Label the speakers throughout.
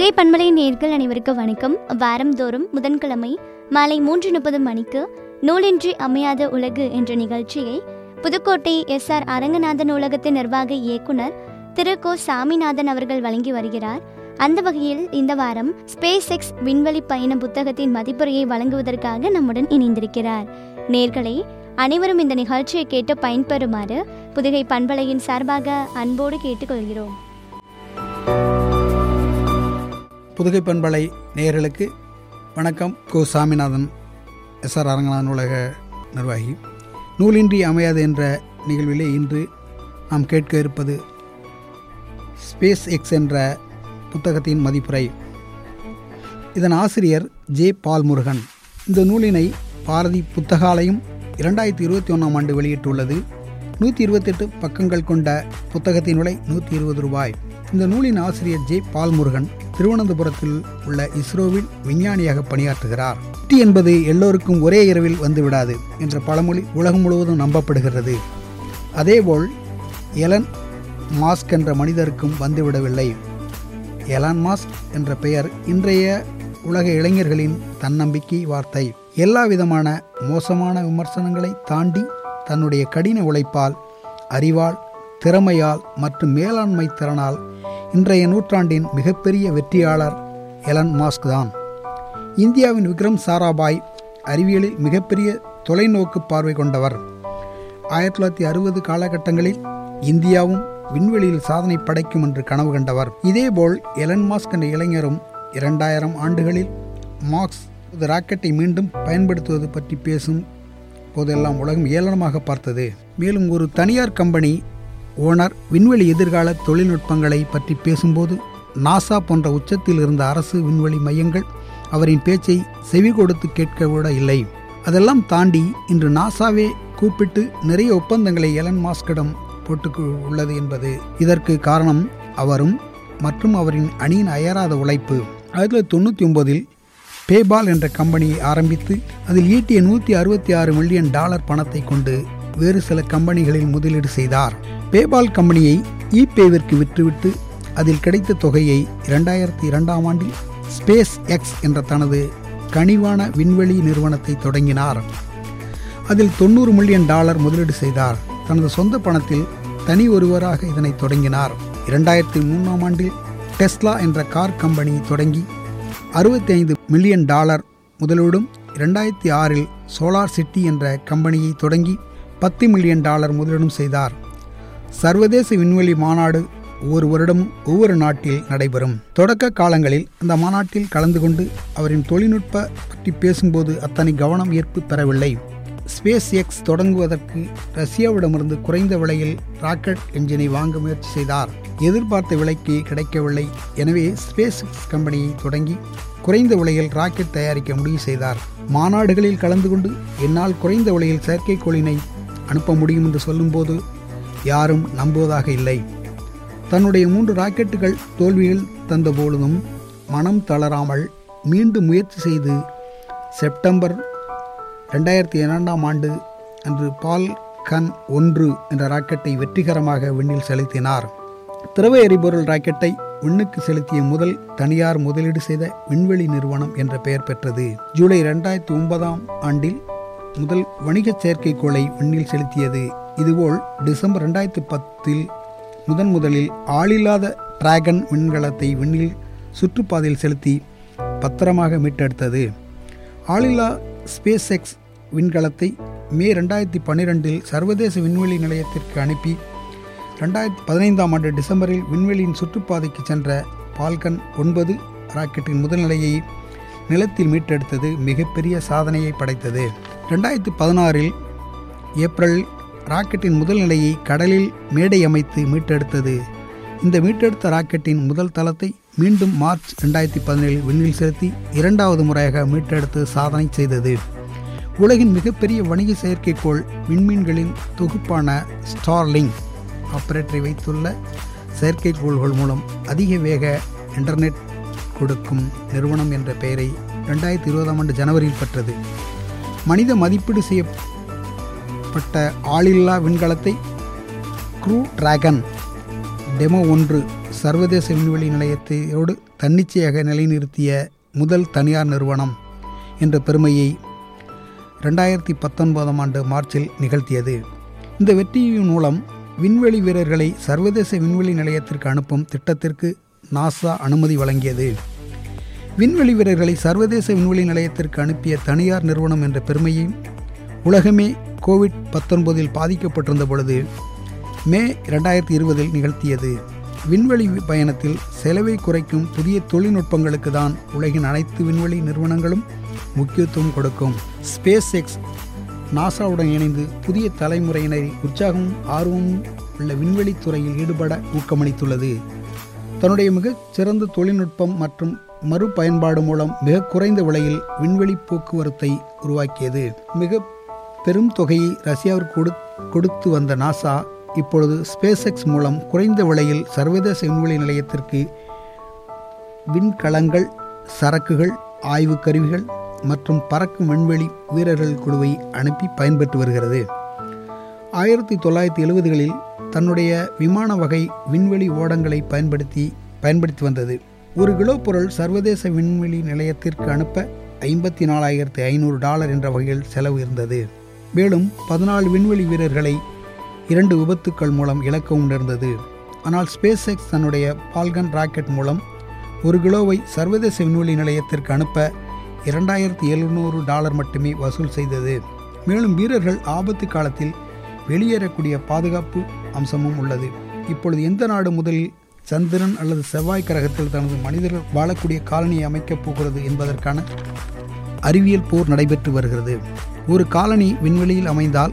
Speaker 1: புதுகை பண்பலை நேர்கள் அனைவருக்கும் வணக்கம் வாரந்தோறும் புதன்கிழமை மாலை மூன்று முப்பது மணிக்கு நூலின்றி அமையாத உலகு என்ற நிகழ்ச்சியை புதுக்கோட்டை எஸ் ஆர் அரங்கநாதன் நூலகத்தின் நிர்வாக இயக்குனர் திரு கோ சாமிநாதன் அவர்கள் வழங்கி வருகிறார் அந்த வகையில் இந்த வாரம் ஸ்பேஸ் எக்ஸ் விண்வெளி பயண புத்தகத்தின் மதிப்புரையை வழங்குவதற்காக நம்முடன் இணைந்திருக்கிறார் நேர்களே அனைவரும் இந்த நிகழ்ச்சியை கேட்டு பயன்பெறுமாறு புதுகை பண்பலையின் சார்பாக அன்போடு கேட்டுக்கொள்கிறோம்
Speaker 2: புதுகை பண்பலை நேயர்களுக்கு வணக்கம் கோ சாமிநாதன் எஸ் ஆர் அரங்கநாதன் நூலக நிர்வாகி நூலின்றி அமையாது என்ற நிகழ்விலே இன்று நாம் கேட்க இருப்பது ஸ்பேஸ் எக்ஸ் என்ற புத்தகத்தின் மதிப்புரை இதன் ஆசிரியர் ஜே பால் முருகன் இந்த நூலினை பாரதி புத்தகாலயம் இரண்டாயிரத்தி இருபத்தி ஒன்றாம் ஆண்டு வெளியிட்டுள்ளது நூற்றி இருபத்தெட்டு பக்கங்கள் கொண்ட புத்தகத்தின் விலை நூற்றி இருபது ரூபாய் இந்த நூலின் ஆசிரியர் ஜே பால்முருகன் திருவனந்தபுரத்தில் உள்ள இஸ்ரோவில் விஞ்ஞானியாக பணியாற்றுகிறார் வெற்றி என்பது எல்லோருக்கும் ஒரே இரவில் வந்துவிடாது என்ற பழமொழி உலகம் முழுவதும் நம்பப்படுகிறது அதேபோல் எலன் மாஸ்க் என்ற மனிதருக்கும் வந்துவிடவில்லை எலான் மாஸ்க் என்ற பெயர் இன்றைய உலக இளைஞர்களின் தன்னம்பிக்கை வார்த்தை எல்லா விதமான மோசமான விமர்சனங்களை தாண்டி தன்னுடைய கடின உழைப்பால் அறிவால் திறமையால் மற்றும் மேலாண்மை திறனால் இன்றைய நூற்றாண்டின் மிகப்பெரிய வெற்றியாளர் எலன் மாஸ்க் தான் இந்தியாவின் விக்ரம் சாராபாய் அறிவியலில் மிகப்பெரிய தொலைநோக்கு பார்வை கொண்டவர் ஆயிரத்தி தொள்ளாயிரத்தி அறுபது காலகட்டங்களில் இந்தியாவும் விண்வெளியில் சாதனை படைக்கும் என்று கனவு கண்டவர் இதேபோல் எலன் மாஸ்க் என்ற இளைஞரும் இரண்டாயிரம் ஆண்டுகளில் மார்க்ஸ் ராக்கெட்டை மீண்டும் பயன்படுத்துவது பற்றி பேசும் போதெல்லாம் உலகம் ஏளனமாக பார்த்தது மேலும் ஒரு தனியார் கம்பெனி ஓனர் விண்வெளி எதிர்கால தொழில்நுட்பங்களை பற்றி பேசும்போது நாசா போன்ற உச்சத்தில் இருந்த அரசு விண்வெளி மையங்கள் அவரின் பேச்சை செவி கொடுத்து கேட்க விட இல்லை அதெல்லாம் தாண்டி இன்று நாசாவே கூப்பிட்டு நிறைய ஒப்பந்தங்களை எலன் மாஸ்கிடம் போட்டு உள்ளது என்பது இதற்கு காரணம் அவரும் மற்றும் அவரின் அணியின் அயராத உழைப்பு ஆயிரத்தி தொள்ளாயிரத்தி தொண்ணூற்றி ஒன்பதில் பேபால் என்ற கம்பெனியை ஆரம்பித்து அதில் ஈட்டிய நூற்றி அறுபத்தி ஆறு மில்லியன் டாலர் பணத்தை கொண்டு வேறு சில கம்பெனிகளில் முதலீடு செய்தார் பேபால் கம்பெனியை இபேவிற்கு விற்றுவிட்டு அதில் கிடைத்த தொகையை இரண்டாயிரத்தி இரண்டாம் ஆண்டில் ஸ்பேஸ் எக்ஸ் என்ற தனது கனிவான விண்வெளி நிறுவனத்தை தொடங்கினார் அதில் தொண்ணூறு மில்லியன் டாலர் முதலீடு செய்தார் தனது சொந்த பணத்தில் தனி ஒருவராக இதனை தொடங்கினார் இரண்டாயிரத்தி மூணாம் ஆண்டில் டெஸ்லா என்ற கார் கம்பெனி தொடங்கி அறுபத்தி ஐந்து மில்லியன் டாலர் முதலீடும் இரண்டாயிரத்தி ஆறில் சோலார் சிட்டி என்ற கம்பெனியை தொடங்கி பத்து மில்லியன் டாலர் முதலீடும் செய்தார் சர்வதேச விண்வெளி மாநாடு ஒவ்வொரு வருடமும் ஒவ்வொரு நாட்டில் நடைபெறும் தொடக்க காலங்களில் அந்த மாநாட்டில் கலந்து கொண்டு அவரின் தொழில்நுட்ப பற்றி பேசும்போது அத்தனை கவனம் ஈர்ப்பு பெறவில்லை ஸ்பேஸ் எக்ஸ் தொடங்குவதற்கு ரஷ்யாவிடமிருந்து குறைந்த விலையில் ராக்கெட் என்ஜினை வாங்க முயற்சி செய்தார் எதிர்பார்த்த விலைக்கு கிடைக்கவில்லை எனவே ஸ்பேஸ் எக்ஸ் கம்பெனியை தொடங்கி குறைந்த விலையில் ராக்கெட் தயாரிக்க முடிவு செய்தார் மாநாடுகளில் கலந்து கொண்டு என்னால் குறைந்த விலையில் செயற்கைக்கோளினை அனுப்ப முடியும் என்று சொல்லும்போது யாரும் நம்புவதாக இல்லை தன்னுடைய மூன்று ராக்கெட்டுகள் தோல்வியில் தந்த பொழுதும் மனம் தளராமல் மீண்டும் முயற்சி செய்து செப்டம்பர் ரெண்டாயிரத்தி இரண்டாம் ஆண்டு அன்று பால் கன் ஒன்று என்ற ராக்கெட்டை வெற்றிகரமாக விண்ணில் செலுத்தினார் திரவ எரிபொருள் ராக்கெட்டை விண்ணுக்கு செலுத்திய முதல் தனியார் முதலீடு செய்த விண்வெளி நிறுவனம் என்ற பெயர் பெற்றது ஜூலை ரெண்டாயிரத்தி ஒன்பதாம் ஆண்டில் முதல் வணிக செயற்கைக்கோளை விண்ணில் செலுத்தியது இதுபோல் டிசம்பர் ரெண்டாயிரத்தி பத்தில் முதன் முதலில் ஆளில்லாத டிராகன் விண்கலத்தை விண்ணில் சுற்றுப்பாதையில் செலுத்தி பத்திரமாக மீட்டெடுத்தது ஆளில்லா ஸ்பேஸ் எக்ஸ் விண்கலத்தை மே ரெண்டாயிரத்தி பன்னிரெண்டில் சர்வதேச விண்வெளி நிலையத்திற்கு அனுப்பி ரெண்டாயிரத்தி பதினைந்தாம் ஆண்டு டிசம்பரில் விண்வெளியின் சுற்றுப்பாதைக்கு சென்ற பால்கன் ஒன்பது ராக்கெட்டின் முதல் நிலையை நிலத்தில் மீட்டெடுத்தது மிகப்பெரிய சாதனையை படைத்தது ரெண்டாயிரத்தி பதினாறில் ஏப்ரல் ராக்கெட்டின் முதல் நிலையை கடலில் மேடை அமைத்து மீட்டெடுத்தது இந்த மீட்டெடுத்த ராக்கெட்டின் முதல் தளத்தை மீண்டும் மார்ச் ரெண்டாயிரத்தி பதினேழில் விண்ணில் செலுத்தி இரண்டாவது முறையாக மீட்டெடுத்து சாதனை செய்தது உலகின் மிகப்பெரிய வணிக செயற்கைக்கோள் விண்மீன்களின் தொகுப்பான ஸ்டார்லிங் ஆபரேட்டரை வைத்துள்ள செயற்கைக்கோள்கள் மூலம் அதிக வேக இன்டர்நெட் கொடுக்கும் நிறுவனம் என்ற பெயரை ரெண்டாயிரத்தி இருபதாம் ஆண்டு ஜனவரியில் பெற்றது மனித மதிப்பீடு செய்யப்பட்ட ஆளில்லா விண்கலத்தை க்ரூ டிராகன் டெமோ ஒன்று சர்வதேச விண்வெளி நிலையத்தையோடு தன்னிச்சையாக நிலைநிறுத்திய முதல் தனியார் நிறுவனம் என்ற பெருமையை ரெண்டாயிரத்தி பத்தொன்பதாம் ஆண்டு மார்ச்சில் நிகழ்த்தியது இந்த வெற்றியின் மூலம் விண்வெளி வீரர்களை சர்வதேச விண்வெளி நிலையத்திற்கு அனுப்பும் திட்டத்திற்கு நாசா அனுமதி வழங்கியது விண்வெளி வீரர்களை சர்வதேச விண்வெளி நிலையத்திற்கு அனுப்பிய தனியார் நிறுவனம் என்ற பெருமையும் உலகமே கோவிட் பத்தொன்பதில் பாதிக்கப்பட்டிருந்த பொழுது மே ரெண்டாயிரத்தி இருபதில் நிகழ்த்தியது விண்வெளி பயணத்தில் செலவை குறைக்கும் புதிய தொழில்நுட்பங்களுக்கு தான் உலகின் அனைத்து விண்வெளி நிறுவனங்களும் முக்கியத்துவம் கொடுக்கும் ஸ்பேஸ் எக்ஸ் நாசாவுடன் இணைந்து புதிய தலைமுறையினரை உற்சாகமும் ஆர்வமும் உள்ள விண்வெளி துறையில் ஈடுபட ஊக்கமளித்துள்ளது தன்னுடைய மிகச் சிறந்த தொழில்நுட்பம் மற்றும் மறுபயன்பாடு மூலம் மிக குறைந்த விலையில் விண்வெளி போக்குவரத்தை உருவாக்கியது மிக பெரும் தொகையை ரஷ்யாவிற்கு கொடு கொடுத்து வந்த நாசா இப்பொழுது ஸ்பேஸ் எக்ஸ் மூலம் குறைந்த விலையில் சர்வதேச விண்வெளி நிலையத்திற்கு விண்கலங்கள் சரக்குகள் ஆய்வு கருவிகள் மற்றும் பறக்கும் விண்வெளி வீரர்கள் குழுவை அனுப்பி பயன்பெற்று வருகிறது ஆயிரத்தி தொள்ளாயிரத்தி எழுபதுகளில் தன்னுடைய விமான வகை விண்வெளி ஓடங்களை பயன்படுத்தி பயன்படுத்தி வந்தது ஒரு கிலோ பொருள் சர்வதேச விண்வெளி நிலையத்திற்கு அனுப்ப ஐம்பத்தி நாலாயிரத்தி ஐநூறு டாலர் என்ற வகையில் செலவு இருந்தது மேலும் பதினாலு விண்வெளி வீரர்களை இரண்டு விபத்துக்கள் மூலம் இழக்கவும் நேர்ந்தது ஆனால் ஸ்பேஸ் எக்ஸ் தன்னுடைய பால்கன் ராக்கெட் மூலம் ஒரு கிலோவை சர்வதேச விண்வெளி நிலையத்திற்கு அனுப்ப இரண்டாயிரத்தி எழுநூறு டாலர் மட்டுமே வசூல் செய்தது மேலும் வீரர்கள் ஆபத்து காலத்தில் வெளியேறக்கூடிய பாதுகாப்பு அம்சமும் உள்ளது இப்பொழுது எந்த நாடு முதலில் சந்திரன் அல்லது செவ்வாய் கிரகத்தில் தனது மனிதர்கள் வாழக்கூடிய காலனியை அமைக்கப் போகிறது என்பதற்கான அறிவியல் போர் நடைபெற்று வருகிறது ஒரு காலனி விண்வெளியில் அமைந்தால்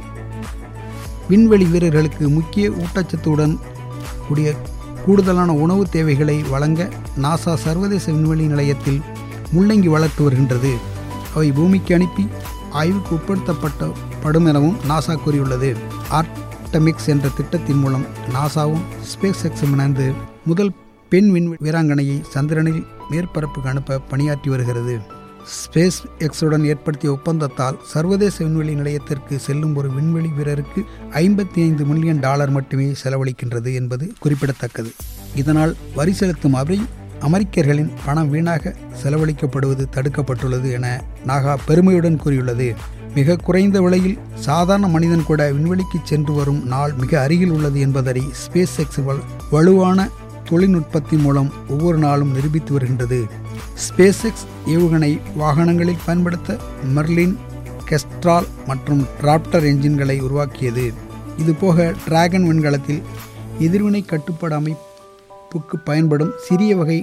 Speaker 2: விண்வெளி வீரர்களுக்கு முக்கிய ஊட்டச்சத்துடன் கூடிய கூடுதலான உணவு தேவைகளை வழங்க நாசா சர்வதேச விண்வெளி நிலையத்தில் முள்ளங்கி வளர்த்து வருகின்றது அவை பூமிக்கு அனுப்பி ஆய்வுக்கு உட்படுத்தப்பட்ட படும் எனவும் நாசா கூறியுள்ளது ஆர்டமிக்ஸ் என்ற திட்டத்தின் மூலம் நாசாவும் ஸ்பேஸ் எக்ஸும் இணைந்து முதல் பெண் விண் வீராங்கனையை சந்திரனில் மேற்பரப்புக்கு அனுப்ப பணியாற்றி வருகிறது ஸ்பேஸ் எக்ஸுடன் ஏற்படுத்திய ஒப்பந்தத்தால் சர்வதேச விண்வெளி நிலையத்திற்கு செல்லும் ஒரு விண்வெளி வீரருக்கு ஐம்பத்தி ஐந்து மில்லியன் டாலர் மட்டுமே செலவழிக்கின்றது என்பது குறிப்பிடத்தக்கது இதனால் வரி செலுத்தும் அவை அமெரிக்கர்களின் பணம் வீணாக செலவழிக்கப்படுவது தடுக்கப்பட்டுள்ளது என நாகா பெருமையுடன் கூறியுள்ளது மிக குறைந்த விலையில் சாதாரண மனிதன் கூட விண்வெளிக்கு சென்று வரும் நாள் மிக அருகில் உள்ளது என்பதை ஸ்பேஸ் எக்ஸ் வலுவான தொழில்நுட்பத்தின் மூலம் ஒவ்வொரு நாளும் நிரூபித்து வருகின்றது ஸ்பேஸ் எக்ஸ் ஏவுகணை வாகனங்களில் பயன்படுத்த மெர்லின் கெஸ்ட்ரால் மற்றும் டிராப்டர் என்ஜின்களை உருவாக்கியது இதுபோக டிராகன் விண்கலத்தில் எதிர்வினை கட்டுப்பாடு அமைப்புக்கு பயன்படும் சிறிய வகை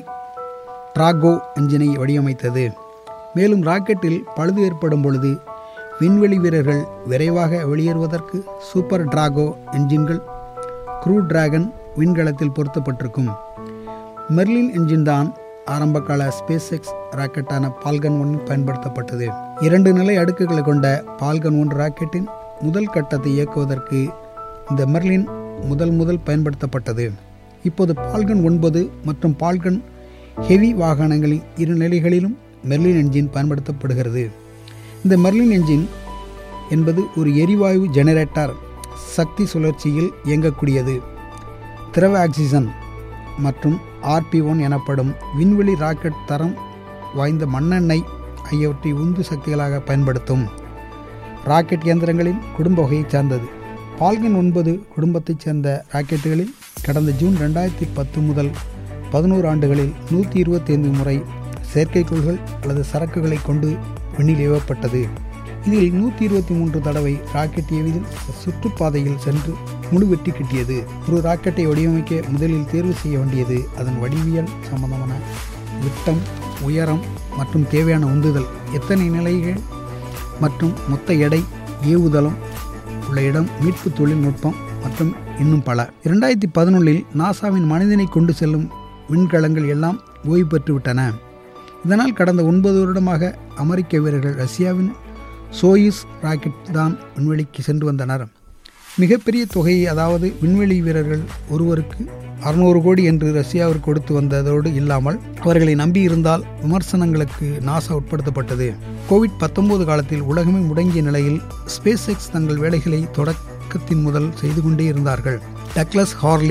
Speaker 2: ட்ராகோ என்ஜினை வடிவமைத்தது மேலும் ராக்கெட்டில் பழுது ஏற்படும் பொழுது விண்வெளி வீரர்கள் விரைவாக வெளியேறுவதற்கு சூப்பர் டிராகோ என்ஜின்கள் க்ரூ டிராகன் விண்கலத்தில் பொருத்தப்பட்டிருக்கும் மெர்லின் என்ஜின் தான் ஆரம்பகால ஸ்பேஸ் எக்ஸ் ராக்கெட்டான பால்கன் ஒன்றில் பயன்படுத்தப்பட்டது இரண்டு நிலை அடுக்குகளை கொண்ட பால்கன் ஒன் ராக்கெட்டின் முதல் கட்டத்தை இயக்குவதற்கு இந்த மெர்லின் முதல் முதல் பயன்படுத்தப்பட்டது இப்போது பால்கன் ஒன்பது மற்றும் பால்கன் ஹெவி வாகனங்களின் இரு நிலைகளிலும் மெர்லின் என்ஜின் பயன்படுத்தப்படுகிறது இந்த மெர்லின் என்ஜின் என்பது ஒரு எரிவாயு ஜெனரேட்டர் சக்தி சுழற்சியில் இயங்கக்கூடியது திரவ ஆக்சிஜன் மற்றும் ஆர்பி ஒன் எனப்படும் விண்வெளி ராக்கெட் தரம் வாய்ந்த மண்ணெண்ணெய் ஆகியவற்றை உந்து சக்திகளாக பயன்படுத்தும் ராக்கெட் இயந்திரங்களின் குடும்ப வகையைச் சார்ந்தது பால்கன் ஒன்பது குடும்பத்தைச் சேர்ந்த ராக்கெட்டுகளில் கடந்த ஜூன் ரெண்டாயிரத்தி பத்து முதல் பதினோரு ஆண்டுகளில் நூற்றி இருபத்தைந்து முறை செயற்கைக்கோள்கள் அல்லது சரக்குகளை கொண்டு விண்ணில் ஏவப்பட்டது இதில் நூற்றி இருபத்தி மூன்று தடவை ராக்கெட் ஏவிதில் சுற்றுப்பாதையில் சென்று முழு வெற்றி கிட்டியது ஒரு ராக்கெட்டை வடிவமைக்க முதலில் தேர்வு செய்ய வேண்டியது அதன் வடிவியல் சம்பந்தமான விட்டம் உயரம் மற்றும் தேவையான உந்துதல் எத்தனை நிலைகள் மற்றும் மொத்த எடை ஏவுதளம் உள்ள இடம் மீட்பு தொழில்நுட்பம் மற்றும் இன்னும் பல இரண்டாயிரத்தி பதினொன்றில் நாசாவின் மனிதனை கொண்டு செல்லும் விண்கலங்கள் எல்லாம் ஓய்வு பெற்றுவிட்டன இதனால் கடந்த ஒன்பது வருடமாக அமெரிக்க வீரர்கள் ரஷ்யாவின் சோயிஸ் ராக்கெட் தான் விண்வெளிக்கு சென்று வந்தனர் மிகப்பெரிய தொகையை அதாவது விண்வெளி வீரர்கள் ஒருவருக்கு அறுநூறு கோடி என்று ரஷ்யாவிற்கு கொடுத்து வந்ததோடு இல்லாமல் அவர்களை நம்பியிருந்தால் விமர்சனங்களுக்கு நாசா உட்படுத்தப்பட்டது கோவிட் பத்தொன்பது காலத்தில் உலகமே முடங்கிய நிலையில் ஸ்பேஸ் எக்ஸ் தங்கள் வேலைகளை தொடக்கத்தின் முதல் செய்து கொண்டே இருந்தார்கள் டக்ளஸ் ஹார்லி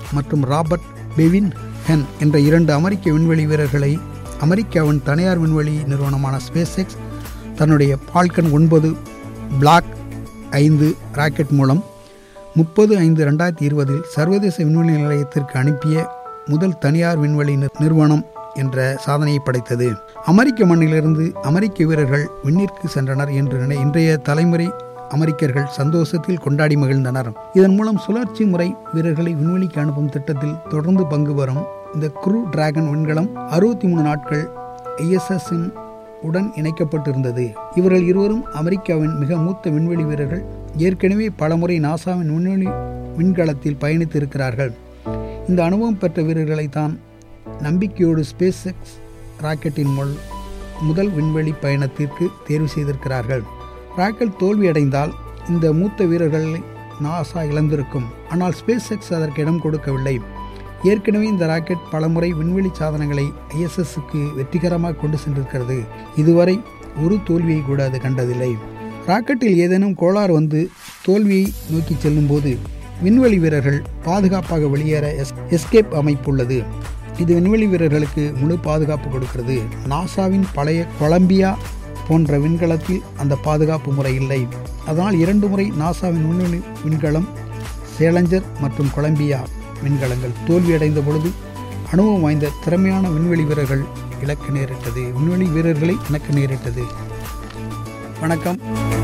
Speaker 2: மற்றும் ராபர்ட் பெவின் ஹென் என்ற இரண்டு அமெரிக்க விண்வெளி வீரர்களை அமெரிக்காவின் தனியார் விண்வெளி நிறுவனமான ஸ்பேஸ் எக்ஸ் தன்னுடைய பால்கன் ஒன்பது பிளாக் ஐந்து ராக்கெட் மூலம் முப்பது ஐந்து ரெண்டாயிரத்தி இருபதில் சர்வதேச விண்வெளி நிலையத்திற்கு அனுப்பிய முதல் தனியார் விண்வெளி நிறுவனம் என்ற சாதனையை படைத்தது அமெரிக்க மண்ணிலிருந்து அமெரிக்க வீரர்கள் விண்ணிற்கு சென்றனர் என்று நினை இன்றைய தலைமுறை அமெரிக்கர்கள் சந்தோஷத்தில் கொண்டாடி மகிழ்ந்தனர் இதன் மூலம் சுழற்சி முறை வீரர்களை விண்வெளிக்கு அனுப்பும் திட்டத்தில் தொடர்ந்து பங்கு பெறும் இந்த குரூ டிராகன் விண்கலம் அறுபத்தி மூணு நாட்கள் ஐஎஸ்எஸ் உடன் இணைக்கப்பட்டிருந்தது இவர்கள் இருவரும் அமெரிக்காவின் மிக மூத்த விண்வெளி வீரர்கள் ஏற்கனவே பலமுறை நாசாவின் விண்வெளி விண்கலத்தில் பயணித்து இருக்கிறார்கள் இந்த அனுபவம் பெற்ற வீரர்களை தான் நம்பிக்கையோடு ஸ்பேஸ் எக்ஸ் ராக்கெட்டின் மூல் முதல் விண்வெளி பயணத்திற்கு தேர்வு செய்திருக்கிறார்கள் ராக்கெட் தோல்வியடைந்தால் இந்த மூத்த வீரர்களை நாசா இழந்திருக்கும் ஆனால் ஸ்பேஸ் எக்ஸ் அதற்கு இடம் கொடுக்கவில்லை ஏற்கனவே இந்த ராக்கெட் பலமுறை விண்வெளி சாதனங்களை ஐஎஸ்எஸ்க்கு வெற்றிகரமாக கொண்டு சென்றிருக்கிறது இதுவரை ஒரு தோல்வியை கூட அது கண்டதில்லை ராக்கெட்டில் ஏதேனும் கோளாறு வந்து தோல்வியை நோக்கி செல்லும்போது விண்வெளி வீரர்கள் பாதுகாப்பாக வெளியேற எஸ் எஸ்கேப் அமைப்பு உள்ளது இது விண்வெளி வீரர்களுக்கு முழு பாதுகாப்பு கொடுக்கிறது நாசாவின் பழைய கொலம்பியா போன்ற விண்கலத்தில் அந்த பாதுகாப்பு முறை இல்லை அதனால் இரண்டு முறை நாசாவின் விண்வெளி விண்கலம் சேலஞ்சர் மற்றும் கொலம்பியா விண்கலங்கள் தோல்வியடைந்த பொழுது அனுபவம் வாய்ந்த திறமையான விண்வெளி வீரர்கள் இழக்க நேரிட்டது விண்வெளி வீரர்களை இழக்க நேரிட்டது வணக்கம்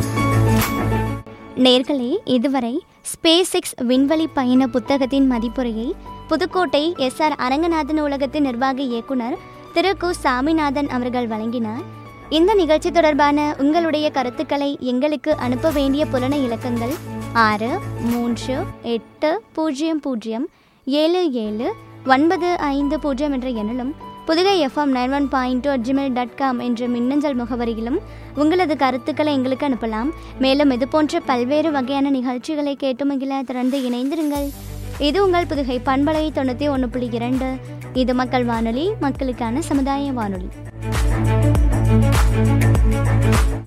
Speaker 1: நேர்களே இதுவரை ஸ்பேஸ் எக்ஸ் விண்வெளி பயண புத்தகத்தின் மதிப்புரையை புதுக்கோட்டை எஸ் ஆர் அரங்கநாதன் உலகத்தின் நிர்வாக இயக்குனர் திரு கு சாமிநாதன் அவர்கள் வழங்கினார் இந்த நிகழ்ச்சி தொடர்பான உங்களுடைய கருத்துக்களை எங்களுக்கு அனுப்ப வேண்டிய புலன இலக்கங்கள் ஆறு மூன்று எட்டு பூஜ்ஜியம் பூஜ்ஜியம் ஏழு ஏழு ஒன்பது ஐந்து பூஜ்ஜியம் என்ற எண்ணிலும் Pudugai FM nine one point two Gmail dot com என்ற மின்னஞ்சல் முகவரியிலும் உங்களது கருத்துக்களை எங்களுக்கு அனுப்பலாம் மேலும் இது போன்ற பல்வேறு வகையான நிகழ்ச்சிகளை கேட்டு மகிழ தொடர்ந்து இணைந்திருங்கள் இது உங்கள் புதுகை பண்பலை தொண்ணூற்றி ஒன்று புள்ளி இரண்டு இது மக்கள் வானொலி மக்களுக்கான சமுதாய வானொலி